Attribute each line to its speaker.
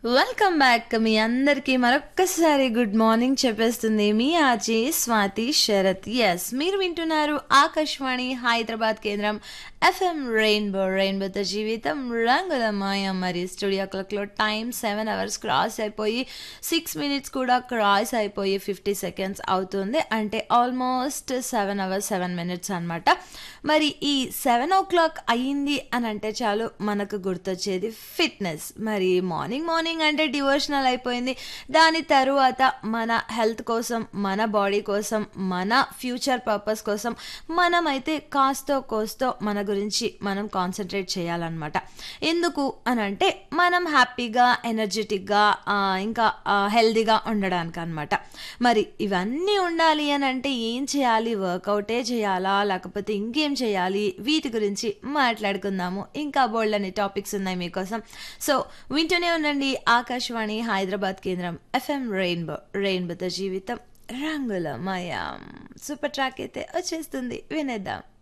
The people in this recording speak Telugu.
Speaker 1: వెల్కమ్ బ్యాక్ మీ అందరికీ మరొక్కసారి గుడ్ మార్నింగ్ చెప్పేస్తుంది మీ ఆచి స్వాతి శరత్ ఎస్ మీరు వింటున్నారు ఆకాశవాణి హైదరాబాద్ కేంద్రం ఎఫ్ఎం రెయిన్బో రెయిన్బోతో జీవితం రంగుల మాయ మరి స్టూడియో క్లాక్లో టైం సెవెన్ అవర్స్ క్రాస్ అయిపోయి సిక్స్ మినిట్స్ కూడా క్రాస్ అయిపోయి ఫిఫ్టీ సెకండ్స్ అవుతుంది అంటే almost seven hours seven minutes అనమాట మరి ఈ సెవెన్ ఓ క్లాక్ అయ్యింది అని అంటే చాలు మనకు గుర్తొచ్చేది ఫిట్నెస్ మరి మార్నింగ్ మార్నింగ్ అంటే డివోషనల్ అయిపోయింది దాని తరువాత మన హెల్త్ కోసం మన బాడీ కోసం మన ఫ్యూచర్ పర్పస్ కోసం మనమైతే కాస్తో కోస్తో మన గురించి మనం కాన్సన్ట్రేట్ చేయాలన్నమాట ఎందుకు అని అంటే మనం హ్యాపీగా ఎనర్జెటిక్గా ఇంకా హెల్దీగా ఉండడానికి అనమాట మరి ఇవన్నీ ఉండాలి అని అంటే ఏం చేయాలి వర్కౌటే చేయాలా లేకపోతే ఇంకేం చేయాలి వీటి గురించి మాట్లాడుకుందాము ఇంకా బోల్డ్ అనే టాపిక్స్ ఉన్నాయి మీకోసం సో వింటూనే ఉండండి ఆకాశవాణి హైదరాబాద్ కేంద్రం ఎఫ్ఎం రెయిన్బో రెయిన్బోతో జీవితం రంగుల మయం సూపర్ ట్రాక్ అయితే వచ్చేస్తుంది వినేద్దాం